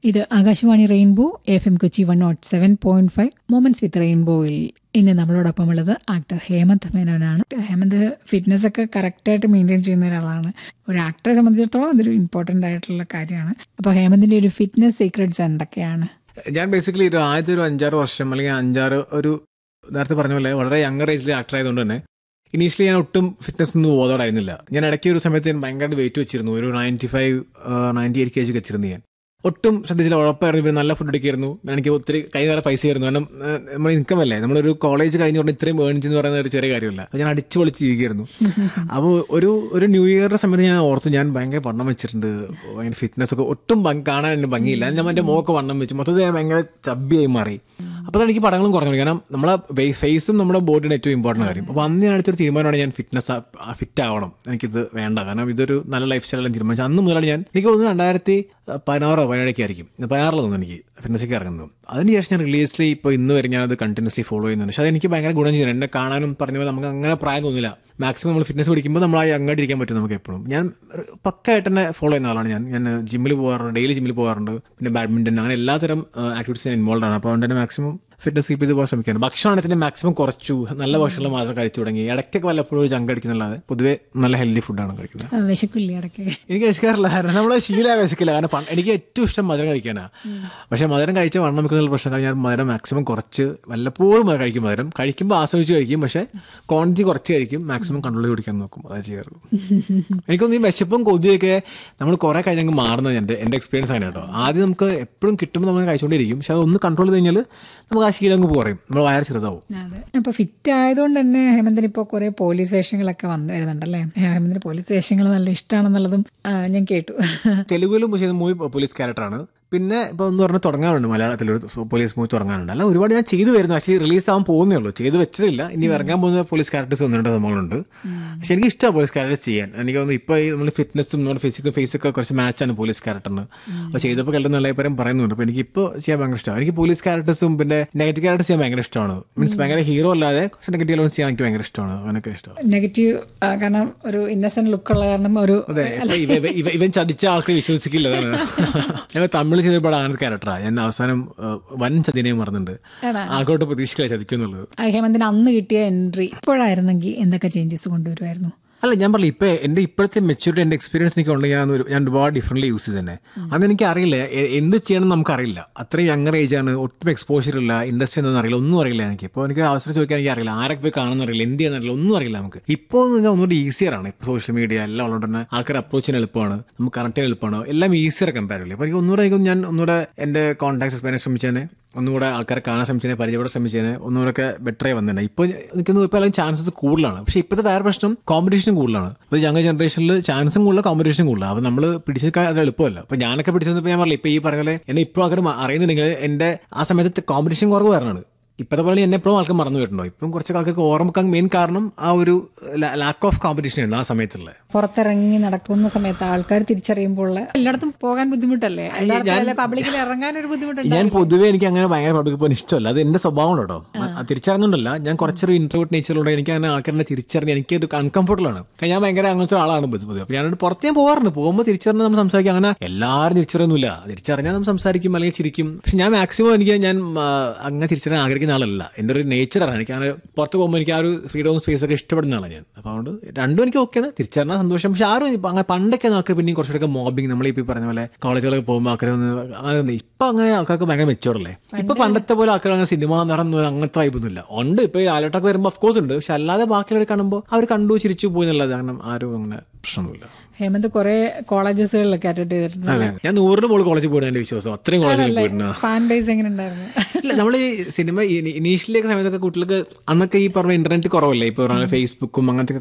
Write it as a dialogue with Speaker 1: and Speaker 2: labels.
Speaker 1: ഇത് Akashvani rainbow F M Kochi one naught seven point five moments with റെയിൻബോയിൽ ഇന്ന് നമ്മളോടൊപ്പം ഉള്ളത് ആക്ടർ ഹേമന്ത് മേനോനാണ് ഹേമന്ത് ഫിറ്റ്നസ് ഒക്കെ കറക്റ്റായിട്ട് മെയിൻറ്റെയിൻ ചെയ്യുന്ന ഒരാളാണ് ഒരു ആക്ടറെ സംബന്ധിച്ചിടത്തോളം അതൊരു ഇമ്പോർട്ടൻ്റ് ആയിട്ടുള്ള കാര്യമാണ് അപ്പോൾ ഹേമന്തിൻ്റെ ഒരു ഫിറ്റ്നസ് സീക്രട്സ് എന്തൊക്കെയാണ്
Speaker 2: ഞാൻ ബേസിക്കലി ഒരു ആദ്യത്തെ ഒരു അഞ്ചാറ് വർഷം അല്ലെങ്കിൽ അഞ്ചാറ് ഒരു നേരത്തെ പറഞ്ഞ പോലെ വളരെ യങ്ങർ ഏജിൽ ആക്ടർ ആയതുകൊണ്ട് തന്നെ ഇനീഷ്യലി ഞാൻ ഒട്ടും ഫിറ്റ്നസ് ഒന്നും ബോധമായിരുന്നില്ല ഞാൻ ഇടയ്ക്ക് ഒരു സമയത്ത് ഞാൻ ഭയങ്കരമായിട്ട് വെയിറ്റ് വെച്ചിരുന്നു ഒരു ninety five ninety eight K G വെച്ചിരുന്നു ഞാൻ ഒട്ടും ശ്രദ്ധിച്ചില്ല ഉഴപ്പായിരുന്നു പിന്നെ നല്ല ഫുഡ് അടിക്കായിരുന്നു എനിക്ക് ഒത്തിരി കൈകാല പൈസ ആയിരുന്നു കാരണം ഏഹ്, നമ്മൾ ഇൻകം അല്ലേ നമ്മളൊരു കോളേജ് കഴിഞ്ഞ ഉടനെ ഇത്രയും ഏൺ എന്ന് പറയുന്ന ഒരു ചെറിയ കാര്യമല്ല അപ്പോൾ ഞാൻ അടിച്ചു പൊളിച്ച് ജീവിക്കായിരുന്നു അപ്പോൾ ഒരു ഒരു ന്യൂ ഇയറിന്റെ സമയത്ത് ഞാൻ ഓർത്തു ഞാൻ ഭയങ്കര വണ്ണം വെച്ചിട്ടുണ്ട് ഭയങ്കര ഫിറ്റ്നസ് ഒക്കെ ഒട്ടും ഭംഗി- കാണാൻ എന്നെ ഭംഗിയില്ല ഞാൻ എൻ്റെ മുഖമൊക്കെ വണ്ണം വെച്ചു മൊത്തത്തിൽ ഞാൻ ഭയങ്കര ചബ്ബിയായി മാറി അപ്പോൾ എനിക്ക് പടങ്ങളും കുറഞ്ഞു തുടങ്ങി. കാരണം നമ്മളെ ഫേസും നമ്മുടെ ബോഡിയുടെ ഏറ്റവും ഇമ്പോർട്ടൻ്റ് കാര്യം അപ്പോൾ അന്ന് ഞാൻ എടുത്തൊരു തീരുമാനമാണ് ഞാൻ ഫിറ്റ്നസ് ഫിറ്റ് ആവണം എനിക്കിത് വേണ്ട കാരണം ഇതൊരു നല്ല ലൈഫ് സ്റ്റൈലാണ് തീരുമാനിച്ചു അന്ന് മുതലാണ് ഞാൻ എനിക്ക് തോന്നുന്നു രണ്ടായിരത്തി പതിനാറോ പതിനേഴൊക്കെ ആയിരിക്കും പതിനാറിൽ തോന്നുന്നു എനിക്ക് ഫിറ്റ്നസ്സൊക്കെ ഇറങ്ങുന്നത് അതിനുശേഷം ഞാൻ റിലീസ്ലി ഇപ്പോൾ ഇന്ന് വരെ ഞാനത് കണ്ടിന്യൂസ്ലി ഫോളോ ചെയ്യുന്നുണ്ട് പക്ഷേ അതെനിക്ക് ഭയങ്കര ഗുണം ചെയ്യുന്നു എന്നെ കാണാനും പറഞ്ഞ പോലെ നമുക്ക് അങ്ങനെ പ്രായം തോന്നില്ല മാക്സിമം നമ്മൾ ഫിറ്റ്നസ് പിടിക്കുമ്പോൾ നമ്മൾ ആ അങ്ങോട്ട് ഇരിക്കാൻ പറ്റും നമുക്ക് എപ്പോഴും ഞാൻ പക്കായിട്ട് തന്നെ ഫോളോ ചെയ്യുന്ന ആളാണ് ഞാൻ ഞാൻ ജിമ്മിൽ പോകാറുണ്ട് ഡെയിലി ജിമ്മിൽ പോകാറുണ്ട് പിന്നെ ബാഡ്മിൻ്റൺ അങ്ങനെ എല്ലാത്തരം ആക്ടിവിറ്റീസ് ഞാൻ ഇൻവോൾവ് ആണ് അപ്പോൾ അതുകൊണ്ട് തന്നെ മാക്സിമം ഫിറ്റ്നസ് കീപ്പ് ചെയ്ത് പോകാൻ ശ്രമിക്കുകയാണ് ഭക്ഷണത്തിന് മാക്സിമം കുറച്ചു നല്ല ഭക്ഷണം മാത്രം കഴിച്ചു തുടങ്ങി ഇടയ്ക്കൊക്കെ വല്ലപ്പോഴും ഒരു ജങ്ക് അടിക്കുന്നുള്ളത് പൊതുവേ നല്ല ഹെൽത്തി ഫുഡാണ് കഴിക്കുന്നത്
Speaker 1: ആ, വിശക്കില്ലേ ഇടയ്ക്ക്
Speaker 2: എനിക്ക് വിശക്കാറില്ല കാരണം നമ്മളെ ശീലമായ വിശക്കില്ല കാരണം പണ്ട് എനിക്ക് ഏറ്റവും ഇഷ്ടം മധുരം കഴിക്കാനാണ് പക്ഷെ മധുരം കഴിച്ച വണ്ണം വെക്കുന്ന പ്രശ്നം കാരണം ഞാൻ മധുരം മാക്സിമം കുറച്ച് വല്ലപ്പോഴും മധുരം കഴിക്കും മധുരം കഴിക്കുമ്പോൾ ആസ്വദിച്ച് കഴിക്കും പക്ഷെ ക്വാണ്ടിറ്റി കുറച്ച് കഴിക്കും മാക്സിമം കൺട്രോൾ ചെയ്ത് കുടിക്കാൻ നോക്കും അതാ ചെയ്യാറ് എനിക്കൊന്നും ഈ വിശപ്പും കൊതിയൊക്കെ നമ്മൾ കുറെ കഴിഞ്ഞങ്ങ് മാറുന്നത് എൻ്റെ എൻ്റെ എക്സ്പീരിയൻസ് ആണ് കേട്ടോ ആദ്യം നമുക്ക് എപ്പോഴും കിട്ടുമ്പോൾ നമ്മൾ കഴിച്ചുകൊണ്ടിരിക്കും പക്ഷെ അതൊന്ന് കൺട്രോൾ ചെയ്ത് കഴിഞ്ഞാൽ നമുക്ക് ആ ശീലം അങ്ങ് കുറയും നമ്മൾ വയറ് ചെറുതാവും
Speaker 1: അതെ അപ്പോൾ ഫിറ്റ് ആയതുകൊണ്ട് തന്നെ ഹേമന്തിന് ഇപ്പോൾ കുറേ പോലീസ് വേഷങ്ങളൊക്കെ വന്നു വരുന്നുണ്ടല്ലേ ഹേമന്തിന് പോലീസ് വേഷങ്ങൾ നല്ല ഇഷ്ടമാണെന്നുള്ളതും ആ, ഞാൻ കേട്ടു
Speaker 2: തെലുഗുവിലും ചെയ്ത മൂവി പോലീസ് ക്യാരക്ടറാണ് പിന്നെ ഇപ്പോൾ ഒന്ന് പറഞ്ഞാൽ തുടങ്ങാറുണ്ട് മലയാളത്തിൽ ഒരു പോലീസ് മൂവി തുടങ്ങാറുണ്ട് അല്ല ഒരുപാട് ഞാൻ ചെയ്തു വരുന്നു പക്ഷേ റിലീസ് ആവാൻ പോകുന്നേ ഉള്ളൂ ചെയ്ത് വെച്ചതില്ല ഇനി ഇറങ്ങാൻ പോകുന്ന പോലീസ് ക്യാരക്ടേഴ്സ് ഒന്ന് രണ്ട് സംഭവങ്ങളുണ്ട് പക്ഷെ എനിക്ക് ഇഷ്ടമാണ് പോലീസ് ക്യാരക്ടേഴ്സ് ചെയ്യാൻ എനിക്ക് തോന്നുന്നു ഇപ്പോൾ ഈ നമ്മൾ ഫിറ്റ്നസ്സും നമ്മുടെ ഫിസിക്കൽ ഫേസൊക്കെ കുറച്ച് മാച്ചാണ് പോലീസ് ക്യാരക്ടറിന് അപ്പോൾ ചെയ്തപ്പോൾ കല്ലം നല്ല അഭിപ്രായം പറയുന്നുണ്ട് അപ്പോൾ എനിക്ക് ഇപ്പോൾ ചെയ്യാൻ ഭയങ്കര ഇഷ്ടമാണ് എനിക്ക് പോലീസ് ക്യാരക്ടേഴ്സും പിന്നെ നെഗറ്റീവ് ക്യാരക്ടേഴ്സ് ചെയ്യാൻ ഭയങ്കര ഇഷ്ടമാണ് മീൻസ് ഭയങ്കര ഹീറോ അല്ലാതെ കുറച്ച് നെഗറ്റീവ് എലമെൻസ് ചെയ്യാൻ എനിക്ക് ഭയങ്കര ഇഷ്ടമാണ് അങ്ങനെയൊക്കെ ഇഷ്ടമാണ്
Speaker 1: നെഗറ്റീവ് കാരണം ഒരു ഇന്നസെന്റ് ലുക്കുള്ള കാരണം ഒരു
Speaker 2: അതെ ഇപ്പൊ ഇവ- ഇവ- ഇവ- ഇവൻ ചതിച്ച ആൾക്ക് വിശ്വസിക്കില്ല അതാണ് ഞങ്ങൾ തമിഴ് ചെയ്ത പടം അങ്ങനത്തെ ക്യാരക്ടറാണ് ഞാൻ അവസാനം ഏഹ്, വൻ ചതിനെ മറന്നുണ്ട്
Speaker 1: ആണോ?
Speaker 2: ആൾക്കോട്ട് പ്രതീക്ഷിക്കില്ല ചതിക്കും എന്നുള്ളത്
Speaker 1: ആ, ഹേമന്തിന് അന്ന് കിട്ടിയ എൻട്രി ഇപ്പോഴായിരുന്നെങ്കിൽ എന്തൊക്കെ ചേഞ്ചസ് കൊണ്ടുവരുമായിരുന്നു
Speaker 2: അല്ല ഞാൻ പറഞ്ഞു ഇപ്പൊ എന്റെ ഇപ്പോഴത്തെ മെച്ചൂരിറ്റി എന്റെ എക്സ്പീരിയൻസ് എനിക്ക് ഉണ്ടെങ്കിൽ ഞാൻ ഒരു- ഞാൻ ഒരുപാട് ഡിഫറെന്റ് യൂസ് ചെയ്ത് തന്നെ അന്ന് എനിക്ക് അറിയില്ല എ- എന്ത് ചെയ്യണം നമുക്ക് അറിയില്ല അത്രയും യങ്ങർ ഏജ് ആണ് ഒട്ടും എക്സ്പോഷർ ഇല്ല ഇൻഡസ്ട്രി ഒന്നും അറിയില്ല ഒന്നും അറിയില്ല എനിക്ക് ഇപ്പോൾ എനിക്ക് അവസരം ചോദിക്കാൻ എനിക്ക് അറിയില്ല ആരൊക്കെ പോയി കാണുന്ന അറിയില്ല എന്ത് ചെയ്യാൻ അറിയില്ല ഒന്നും അറിയില്ല നമുക്ക് ഇപ്പോൾ എന്ന് പറഞ്ഞാൽ ഒന്നുകൂടി ഈസിയർ ആണ് ഇപ്പോൾ സോഷ്യൽ മീഡിയ എല്ലാം ഉള്ളത് തന്നെ ആൾക്കാർ അപ്രോച്ച് ചെയ്യാൻ എളുപ്പമാണ് നമുക്ക് കണക്ട് ചെയ്യാൻ എളുപ്പമാണ് എല്ലാം ഈസിയർ കമ്പാരില്ല അപ്പോൾ എനിക്ക് ഒന്നുകൂടെ എനിക്ക് ഞാൻ ഒന്നുകൂടെ എന്റെ കോൺടാക്ട് എക്സ്പീരിയൻസ് ശ്രമിച്ചേനെ ഒന്നുകൂടെ ആൾക്കാരെ കാണാൻ ശ്രമിച്ചതിനെ പരിചയപ്പെടാൻ ശ്രമിച്ചതിനെ ഒന്നുകൂടെ ഒക്കെ ബെറ്റർ ആയി വന്നേ ഇപ്പോൾ എനിക്കൊന്നും ഇപ്പോൾ അല്ലെങ്കിൽ ചാൻസസ് കൂടുതലാണ് പക്ഷേ ഇപ്പോഴത്തെ വേറെ പ്രശ്നം കോമ്പറ്റീഷൻ കൂടുതലാണ് ഇപ്പോൾ യങ്ങർ ജനറേഷനിൽ ചാൻസും കൂടുതൽ കോമ്പറ്റീഷനും കൂടുതലാണ് അപ്പോൾ നമ്മൾ പിടിച്ചെടുക്കാൻ അത് എളുപ്പമല്ല അപ്പോൾ ഞാനൊക്കെ പിടിച്ചത് ഇപ്പോൾ ഞാൻ പറഞ്ഞില്ല ഇപ്പോൾ ഈ പറഞ്ഞ പോലെ എന്നെ ഇപ്പോൾ ആൾക്കാർ മ- അറിയുന്നുണ്ടെങ്കിൽ എൻ്റെ ആ സമയത്ത് കോമ്പറ്റീഷൻ കുറവ് കാരണമാണ് ഇപ്പോഴത്തെ പോലെ എന്നെ എപ്പോഴും ആൾക്കാർ മറന്നു പോയിട്ടുണ്ടോ ഇപ്പം കുറച്ച് ആൾക്കാർക്ക് ഓർമ്മക്കാൻ മെയിൻ കാരണം ആ ഒരു ലാക്ക് ഓഫ് കോമ്പറ്റീഷൻ ആയിരുന്നു ആ സമയത്തുള്ള
Speaker 1: പുറത്തിറങ്ങി നടക്കുന്ന സമയത്ത് ആൾക്കാർ തിരിച്ചറിയുമ്പോൾ എല്ലായിടത്തും പോകാൻ ബുദ്ധിമുട്ടല്ലേ എല്ലായിടത്തും പബ്ലിക്കിൽ ഇറങ്ങാൻ ഒരു ബുദ്ധിമുട്ടുണ്ട്
Speaker 2: ഞാൻ പൊതുവേ എനിക്ക് അങ്ങനെ ഭയങ്കര പബ്ലിക് പോകാൻ ഇഷ്ടമല്ല അത് എന്റെ സ്വഭാവം കേട്ടോ തിരിച്ചറിഞ്ഞുണ്ടല്ല ഞാൻ കുറച്ചൊരു ഇൻട്രോട്ട് നേച്ചറുള്ള എനിക്ക് അങ്ങനെ ആൾക്കാരെ തിരിച്ചറിഞ്ഞ് എനിക്ക് ഒരു അൺകംഫർട്ടബിൾ ആണ് കാരണം ഞാൻ ഭയങ്കര അങ്ങനത്തെ ഒരാളാണ് പൊതുവെ അപ്പൊ ഞാനോട് പുറത്ത് ഞാൻ പോകാറുണ്ട് പോകുമ്പോൾ തിരിച്ചറിഞ്ഞ് നമ്മൾ സംസാരിക്കും അങ്ങനെ എല്ലാവരും തിരിച്ചറിയൊന്നുമില്ല തിരിച്ചറിഞ്ഞാൽ നമ്മൾ സംസാരിക്കും അല്ലെങ്കിൽ ചിരിക്കും പക്ഷെ ഞാൻ മാക്സിമം എനിക്ക് ഞാൻ ആ, അങ്ങനെ തിരിച്ചറിയാൻ ആഗ്രഹിക്കുന്ന ആളല്ല എൻ്റെ ഒരു നേച്ചറാണ് എനിക്ക് അങ്ങനെ പുറത്ത് പോകുമ്പോൾ എനിക്ക് ആ ഒരു ഫ്രീഡവും സ്പേസ് ഒക്കെ ഇഷ്ടപ്പെടുന്ന ആളാണ് ഞാൻ അപ്പോൾ അതുകൊണ്ട് രണ്ടും എനിക്ക് ഓക്കെയാണ് തിരിച്ചറിഞ്ഞാൽ സന്തോഷം പക്ഷെ ആരും ഇപ്പൊ അങ്ങനെ പണ്ടൊക്കെ നമുക്ക് പിന്നെയും കുറച്ചുകൂടെ മോബിങ് നമ്മൾ ഇപ്പൊ ഈ പറഞ്ഞ പോലെ കോളേജുകളൊക്കെ പോകുമ്പോൾ ആൾക്കാർ ഒന്ന് അങ്ങനെ ഒന്ന് ഇപ്പൊ അങ്ങനെ ആൾക്കാർക്ക് ഭയങ്കര മെച്ചോറല്ലേ ഇപ്പൊ പണ്ടത്തെ പോലെ ആൾക്കാർ അങ്ങനെ സിനിമ നടന്നു അങ്ങനത്തെ വൈബൊന്നുമില്ല ഉണ്ട് ഇപ്പൊ ഈ ആലോട്ടൊക്കെ വരുമ്പോൾ ഓഫ് കോഴ്സ് ഉണ്ട് പക്ഷെ അല്ലാതെ ബാക്കിയുള്ളവർ കാണുമ്പോൾ അവർ കണ്ടു ചിരിച്ചു പോയി എന്നുള്ളത് കാരണം ആരും അങ്ങനെ പ്രശ്നമൊന്നുമില്ല
Speaker 1: ഹേമന്ത് കുറെ കോളേജസുകളിലൊക്കെ അറ്റൻഡ് ചെയ്തിട്ടുണ്ട്
Speaker 2: അതെ ഞാൻ നൂറിന് മുകളിൽ കോളേജിൽ പോയിട്ടുണ്ട് എന്റെ വിശ്വാസം അത്രയും കോളേജിൽ പോയിട്ടുണ്ട്
Speaker 1: ഫാൻ ബേസ് എങ്ങനെ ഉണ്ടായിരുന്നു
Speaker 2: ഇല്ല നമ്മൾ ഈ സിനിമ ഇനീഷ്യലി സമയത്തൊക്കെ കുട്ടികൾക്ക് അന്നൊക്കെ ഈ പറഞ്ഞ ഇന്റർനെറ്റ് കുറവല്ലേ ഇപ്പൊ പറഞ്ഞ ഫേസ്ബുക്കും അങ്ങനത്തെ